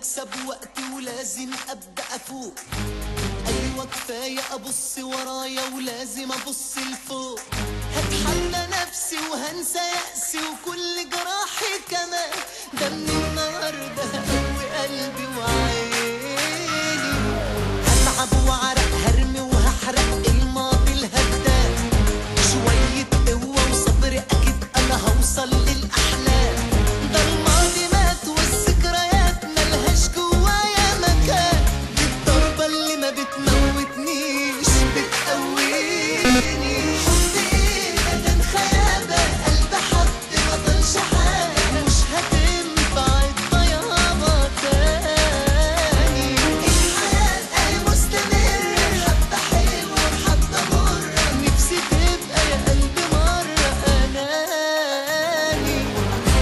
اكسب وقت ولازم ابدا افوق ايوه كفايه ابص ورايا ولازم ابص لفوق هتحدى نفسي وهنسى يأسي وكل جراحي كمان ده من النهارده هقوي قلبي وعيني هتعب وعرق هرمي وهحرق الماضي الهدام شوية قوة وصبر أكيد أنا هوصل للأحلام ده الماضي مات والذكريات ملهاش جوايا مكان دي الضربة اللي ما بتموتنيش بتقويني حب إيه ده كان خيابة قلب حد ما ضلش حاجة مش هتنفع الطيابة تاني الحياة أهي مستمرة حبة حلوة وحبة مرة نفسي تبقى يا قلبي مرة أناني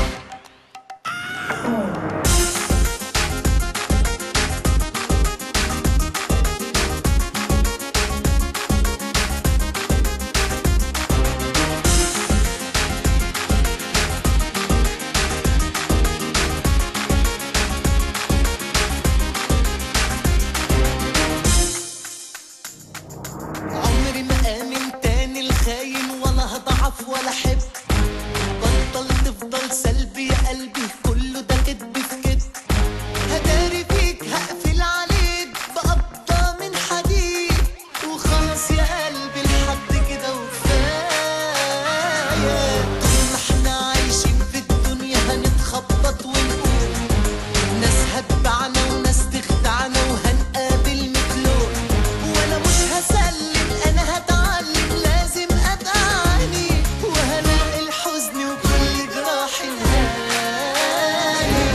عمري ما آمن تاني الخاين ولا هضعف ولا أحب بطل تفضل سلبي يا قلبي كله ده كدب في كدب هداري فيك هقفل عليك بقبضة من حديد وخلاص يا قلبي لحد كده وكفاية طول ما احنا عايشين في الدنيا هنتخبط ونقول ناس هتبعنا وناس تخدعنا وهنقابل مثلهم وانا مش هسلم انا هتعلم لازم ابقى عنيد وهلاقي الحزن وكل جراح انهاني